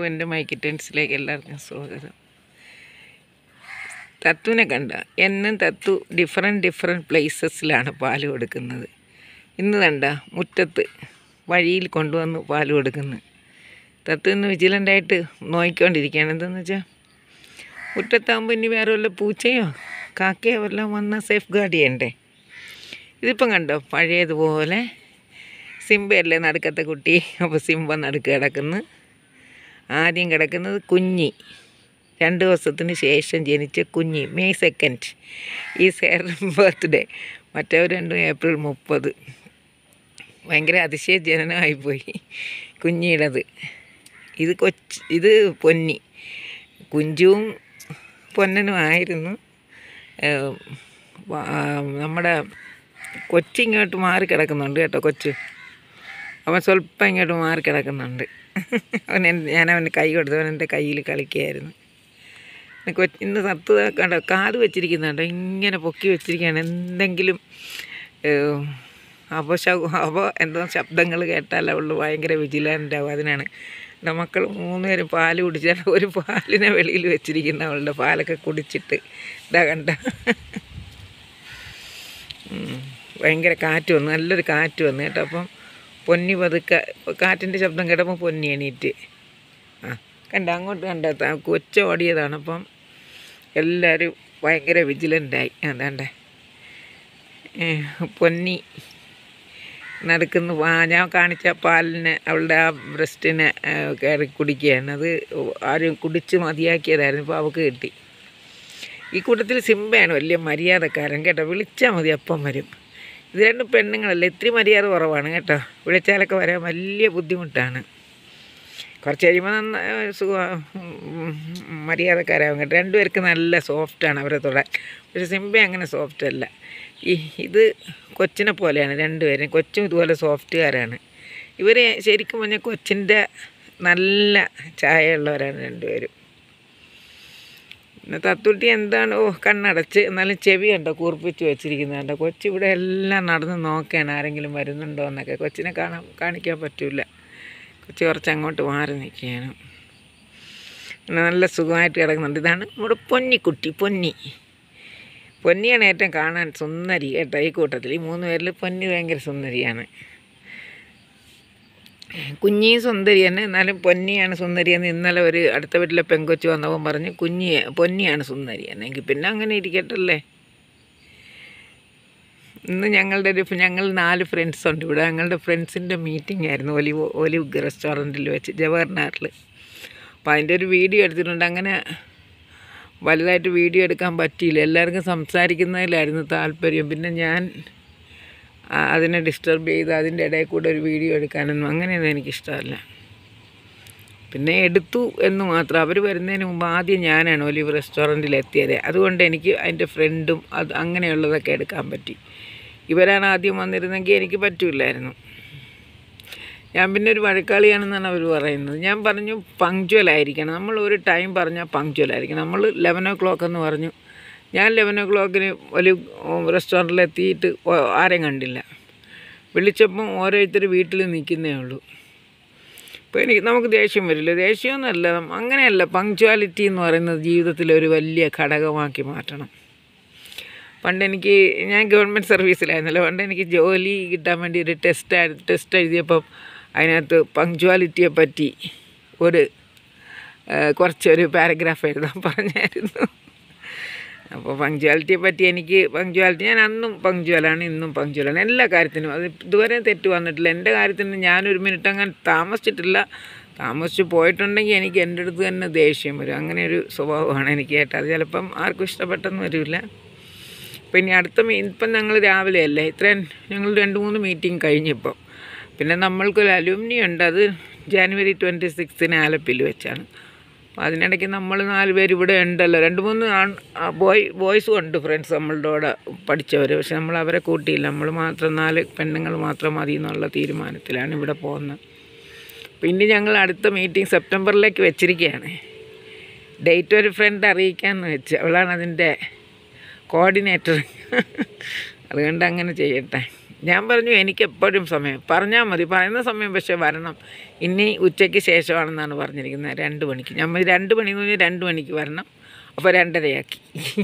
എൻ്റെ മൈക്കിറ്റൻസിലേക്ക് എല്ലാവർക്കും സ്വാഗതം തത്തുവിനെ കണ്ട എന്നും തത്തു ഡിഫറെൻറ്റ് ഡിഫറെൻറ്റ് പ്ലേസസിലാണ് പാൽ കൊടുക്കുന്നത് ഇന്ന് കണ്ട മുറ്റത്ത് വഴിയിൽ കൊണ്ടുവന്ന് പാൽ കൊടുക്കുന്നു തത്തു ഇന്ന് വിജിലൻ്റായിട്ട് നോക്കിക്കൊണ്ടിരിക്കുകയാണ് എന്തെന്ന് വെച്ചാൽ മുറ്റത്താകുമ്പോൾ ഇനി വേറെ വല്ല പൂച്ചയോ കാക്കയോ വല്ലതും വന്നാൽ സേഫ് ഗാർഡ് ചെയ്യണ്ടേ ഇതിപ്പം കണ്ടോ പഴയതുപോലെ സിംബയല്ലേ നടുക്കത്തെ കുട്ടി അപ്പോൾ സിംബ നടുക്ക് കിടക്കുന്നു ആദ്യം കിടക്കുന്നത് കുഞ്ഞി രണ്ട് ദിവസത്തിന് ശേഷം ജനിച്ച കുഞ്ഞി മെയ് സെക്കൻഡ് ഈ സെയർ ബർത്ത്ഡേ മറ്റവർ രണ്ടും ഏപ്രിൽ മുപ്പത് ഭയങ്കര അതിശയ ജനനമായിപ്പോയി കുഞ്ഞിയുടേത് ഇത് കൊച്ച് ഇത് പൊന്നി കുഞ്ചുവും പൊന്നനും ആയിരുന്നു ഏഹ് വാ- നമ്മുടെ കൊച്ചിങ്ങോട്ട് മാറി കിടക്കുന്നുണ്ട് കേട്ടോ കൊച്ച് അവൻ സ്വല്പം ഇങ്ങോട്ട് മാറി കിടക്കുന്നുണ്ട് അവൻ എൻ- ഞാൻ അവന് കൈ കൊടുത്തു അവൻ എൻ്റെ കയ്യിൽ കളിക്കുകയായിരുന്നു പിന്നെ കൊച്ച് ഇന്ന് സത്ത് കണ്ടോ കാത് വെച്ചിരിക്കുന്നുണ്ടോ ഇങ്ങനെ പൊക്കി വെച്ചിരിക്കുകയാണ് എന്തെങ്കിലും ഏഹ്, അപശകു അപ എന്തോ ശബ്ദങ്ങൾ കേട്ടാൽ അവൾ ഭയങ്കര വിജിലൻ്റ് ആവും അതിനാണ് എൻ്റെ മക്കൾ മൂന്നുപേരും പാല് കുടിച്ചാൽ ഒരു പാലിനെ വെളിയിൽ വെച്ചിരിക്കുന്ന അവളുടെ പാലൊക്കെ കുടിച്ചിട്ട് ഇതാ കണ്ട ഉം. ഭയങ്കര കാറ്റ് വന്നു നല്ലൊരു കാറ്റ് വന്നു കേട്ടോ അപ്പം പൊന്നി പതുക്കെ കാറ്റിൻ്റെ ശബ്ദം കേട്ടപ്പോൾ പൊന്നി എണീറ്റ് ആ കണ്ട അങ്ങോട്ട് കണ്ട ത- കൊച്ച ഓടിയതാണ് അപ്പം എല്ലാവരും ഭയങ്കര വിജിലൻ്റായി അതാണ്ടേ പൊന്നി നടക്കുന്നു വാ ഞാൻ കാണിച്ച പാലിനെ അവളുടെ ആ ബ്രസ്റ്റിനെ കയറി കുടിക്കുകയാണ് അത് ആരും കുടിച്ച് മതിയാക്കിയതായിരുന്നു ഇപ്പോൾ അവൾക്ക് കിട്ടി ഈ കൂട്ടത്തിൽ സിംബയാണ് വലിയ മര്യാദക്കാരൻ കേട്ടോ വിളിച്ചാൽ മതി അപ്പം വരും ഇത് രണ്ടും പെണ്ണുങ്ങളല്ല ഇത്തിരി മര്യാദ കുറവാണ് കേട്ടോ വിളിച്ചാലൊക്കെ വരാൻ വലിയ ബുദ്ധിമുട്ടാണ് കുറച്ച് കഴിയുമ്പോൾ നന്ന സുഖ മര്യാദക്കാരാകും കേട്ടോ രണ്ടുപേർക്ക് നല്ല സോഫ്റ്റാണ് അവരെ തൊടാൻ പക്ഷെ സിംബ അങ്ങനെ സോഫ്റ്റ് അല്ല ഈ ഇത് കൊച്ചിനെ പോലെയാണ് രണ്ടുപേരും കൊച്ചും ഇതുപോലെ സോഫ്റ്റുകാരാണ് ഇവർ ശരിക്കും പറഞ്ഞാൽ കൊച്ചിൻ്റെ നല്ല ചായയുള്ളവരാണ് രണ്ടുപേരും പിന്നെ തത്തുട്ടി എന്താണ് ഓ കണ്ണടച്ച് എന്നാലും ചെവി കണ്ടോ കൂർപ്പിച്ച് വെച്ചിരിക്കുന്നുണ്ടോ കൊച്ചി ഇവിടെ എല്ലാം നടന്ന് നോക്കുകയാണ് ആരെങ്കിലും വരുന്നുണ്ടോ എന്നൊക്കെ കൊച്ചിനെ കാണാൻ കാണിക്കാൻ പറ്റില്ല കൊച്ചി കുറച്ച് അങ്ങോട്ട് മാറി നിൽക്കുകയാണ് പിന്നെ നല്ല സുഖമായിട്ട് കിടക്കുന്നുണ്ട് ഇതാണ് നമ്മുടെ പൊന്നിക്കുട്ടി പൊന്നി പൊന്നിയാണ് ഏറ്റവും കാണാൻ സുന്ദരി കേട്ടോ ഈ കൂട്ടത്തിൽ ഈ മൂന്ന് പേരിൽ പൊന്നി ഭയങ്കര സുന്ദരിയാണ് കുഞ്ഞിയും സുന്ദരി തന്നെ എന്നാലും പൊന്നിയാണ് സുന്ദരി എന്ന് ഇന്നലെ ഒരു അടുത്ത വീട്ടിലെ പെങ്കൊച്ച് വന്നപ്പോൾ പറഞ്ഞ് കുഞ്ഞി പൊന്നിയാണ് സുന്ദരി എന്നെങ്കിൽ പിന്നെ അങ്ങനെ ഇരിക്കട്ടല്ലേ ഇന്ന് ഞങ്ങളുടെ ഒരു ഞങ്ങൾ നാല് ഫ്രണ്ട്സ് ഉണ്ട് ഇവിടെ ഞങ്ങളുടെ ഫ്രണ്ട്സിൻ്റെ മീറ്റിംഗ് ആയിരുന്നു ഒലിവ് ഒലിവ് റെസ്റ്റോറൻറ്റിൽ വെച്ച് ജവഹർലാലിൽ അപ്പോൾ അതിൻ്റെ ഒരു വീഡിയോ എടുത്തിട്ടുണ്ട് അങ്ങനെ വലുതായിട്ട് വീഡിയോ എടുക്കാൻ പറ്റിയില്ല എല്ലാവർക്കും സംസാരിക്കുന്നതിലായിരുന്നു താല്പര്യം പിന്നെ ഞാൻ ആ, അതിനെ ഡിസ്റ്റർബ് ചെയ്ത് അതിൻ്റെ ഇടയിൽ കൂടെ ഒരു വീഡിയോ എടുക്കാനൊന്നും അങ്ങനെയൊന്നും എനിക്കിഷ്ടമല്ല പിന്നെ എടുത്തു എന്ന് മാത്രം അവർ വരുന്നതിന് മുമ്പ് ആദ്യം ഞാനാണ് ഒലിവ് റെസ്റ്റോറൻറ്റിൽ എത്തിയത് അതുകൊണ്ട് എനിക്ക് അതിൻ്റെ ഫ്രണ്ടും അത് അങ്ങനെയുള്ളതൊക്കെ എടുക്കാൻ പറ്റി ഇവരാണ് ആദ്യം വന്നിരുന്നെങ്കിൽ എനിക്ക് പറ്റില്ലായിരുന്നു ഞാൻ പിന്നെ ഒരു വഴക്കാളിയാണെന്നാണ് അവർ പറയുന്നത് ഞാൻ പറഞ്ഞു പങ്ക്ച്വൽ ആയിരിക്കണം നമ്മൾ ഒരു ടൈം പറഞ്ഞാൽ പങ്ക്ച്വൽ ആയിരിക്കണം നമ്മൾ ലെവൻ ഓ ക്ലോക്ക് എന്ന് പറഞ്ഞു ഞാൻ ലെവൻ ഓ ക്ലോക്കിന് ഒരു റെസ്റ്റോറൻറ്റിൽ എത്തിയിട്ട് ഓ- ആരെയും കണ്ടില്ല വിളിച്ചപ്പം ഓരോരുത്തർ വീട്ടിൽ നിൽക്കുന്നേ ഉള്ളൂ അപ്പോൾ എനിക്ക് നമുക്ക് ദേഷ്യം വരില്ല ദേഷ്യമൊന്നുമല്ല അങ്ങനെയല്ല പങ്ക്ച്വാലിറ്റി എന്ന് പറയുന്നത് ജീവിതത്തിൽ ഒരു വലിയ ഘടകമാക്കി മാറ്റണം പണ്ട് എനിക്ക് ഞാൻ ഗവൺമെൻറ് സർവീസിലായിരുന്നല്ലോ പണ്ട് എനിക്ക് ജോലി കിട്ടാൻ വേണ്ടി ഒരു ടെസ്റ്റ് ടെസ്റ്റ് എഴുതിയപ്പം അതിനകത്ത് പങ്ക്ച്വാലിറ്റിയെ പറ്റി ഒരു ആ, കുറച്ചൊരു പാരഗ്രാഫ് എഴുതാൻ പറഞ്ഞായിരുന്നു അപ്പോൾ പങ്ക്ച്വാലിറ്റിയെ പറ്റി എനിക്ക് പങ്ക്ച്വാലിറ്റി ഞാൻ അന്നും പങ്ക്ച്വലാണ് ഇന്നും പങ്ക്ച്വലാണ് എല്ലാ കാര്യത്തിനും അത് ഇതുവരെ തെറ്റ് വന്നിട്ടില്ല എൻ്റെ കാര്യത്തിന് ഞാനൊരു മിനിറ്റ് അങ്ങനെ താമസിച്ചിട്ടില്ല താമസിച്ച് പോയിട്ടുണ്ടെങ്കിൽ എനിക്ക് എൻ്റെ അടുത്ത് തന്നെ ദേഷ്യം വരും അങ്ങനെ ഒരു സ്വഭാവമാണ് എനിക്ക് കേട്ടോ അത് ചിലപ്പം ആർക്കും ഇഷ്ടപ്പെട്ടെന്ന് വരില്ല അപ്പം ഇനി അടുത്ത മീ ഇപ്പം ഞങ്ങൾ രാവിലെ അല്ലേ ഇത്രയും ഞങ്ങൾ രണ്ട് മൂന്ന് മീറ്റിംഗ് കഴിഞ്ഞിപ്പോൾ പിന്നെ നമ്മൾക്കൊരു അലുമിനി ഉണ്ട് അത് ജാനുവരി ട്വൻറ്റി സിക്സ്തിന് ആലപ്പിൽ വെച്ചാണ് അപ്പോൾ അതിനിടയ്ക്ക് നമ്മൾ നാല് പേര് ഇവിടെ ഉണ്ടല്ലോ രണ്ട് മൂന്ന് ആൺ ബോയ് ബോയ്സും ഉണ്ട് ഫ്രണ്ട്സ് നമ്മളുടെ കൂടെ പഠിച്ചവർ പക്ഷെ നമ്മൾ അവരെ കൂട്ടിയില്ല നമ്മൾ മാത്രം നാല് പെണ്ണുങ്ങൾ മാത്രം മതി എന്നുള്ള തീരുമാനത്തിലാണ് ഇവിടെ പോകുന്നത് പിന്നെ ഞങ്ങൾ അടുത്ത മീറ്റിംഗ് സെപ്റ്റംബറിലേക്ക് വെച്ചിരിക്കുകയാണ് ഡേറ്റ് ഒരു ഫ്രണ്ട് അറിയിക്കാമെന്ന് വെച്ച് അവളാണ് അതിൻ്റെ കോർഡിനേറ്റർ അതുകൊണ്ട് അങ്ങനെ ചെയ്യട്ടെ ഞാൻ പറഞ്ഞു എനിക്ക് എപ്പോഴും സമയം പറഞ്ഞാൽ മതി പറയുന്ന സമയം പക്ഷേ വരണം ഇനി ഉച്ചയ്ക്ക് ശേഷമാണെന്നാണ് പറഞ്ഞിരിക്കുന്നത് രണ്ട് മണിക്ക് നമ്മൾ രണ്ട് മണി എന്ന് പറഞ്ഞാൽ രണ്ട് മണിക്ക് വരണം അപ്പോൾ രണ്ടരയാക്കി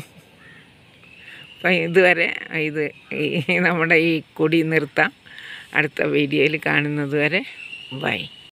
അപ്പം ഇതുവരെ ഇത് ഈ നമ്മുടെ ഈ കൊടി നിർത്താം അടുത്ത വീഡിയോയിൽ കാണുന്നത് വരെ ബൈ